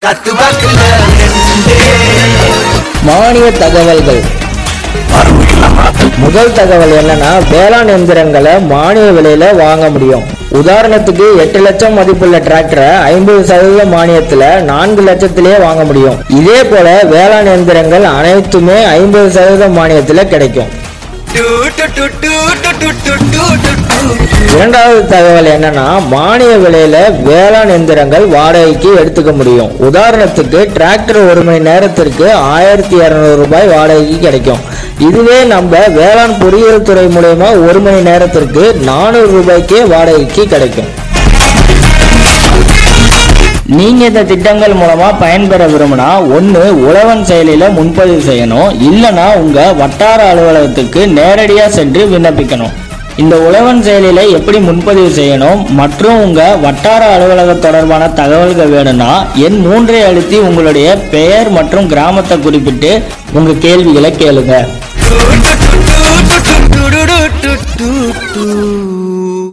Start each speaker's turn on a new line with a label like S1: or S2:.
S1: பத்து வாக்குல ரெண்டே
S2: மானிய தகவல்கள் முதல் தகவல் என்னன்னா வேளாண் எந்திரங்களை மானிய விலையில வாங்க முடியும் உதாரணத்துக்கு எட்டு லட்சம் மதிப்புள்ள டிராக்டரை ஐம்பது சதவீத மானியத்துல நான்கு லட்சத்திலேயே வாங்க முடியும் இதே போல வேளாண் எந்திரங்கள் அனைத்துமே ஐம்பது சதவீத மானியத்துல கிடைக்கும்
S1: டு டு டு டு டு டு டு டு டு டு.
S2: இரண்டாவது தகவல் என்னன்னா மானிய விலையில வேளாண் எந்திரங்கள் வாடகைக்கு எடுத்துக்க முடியும் உதாரணத்துக்கு டிராக்டர் ஒரு மணி நேரத்திற்கு ஆயிரத்தி இரநூறு ரூபாய் வாடகைக்கு கிடைக்கும் இதுவே நம்ம வேளாண் பொறியியல் துறை மூலயமா ஒரு மணி நேரத்திற்கு நானூறு ரூபாய்க்கே வாடகைக்கு கிடைக்கும் நீங்க இந்த திட்டங்கள் மூலமா பயன்பெற விரும்பினா ஒன்று உழவன் செயலில முன்பதிவு செய்யணும் இல்லைன்னா உங்க வட்டார அலுவலகத்துக்கு நேரடியா சென்று விண்ணப்பிக்கணும் இந்த உழவன் செயலில எப்படி முன்பதிவு செய்யணும் மற்றும் உங்க வட்டார அலுவலக தொடர்பான தகவல்கள் வேணும்னா எண் மூன்றை அழுத்தி உங்களுடைய பெயர் மற்றும் கிராமத்தை குறிப்பிட்டு உங்க கேள்விகளை கேளுங்க
S1: டு டு டு டு டு டு டு டு டு டு டு.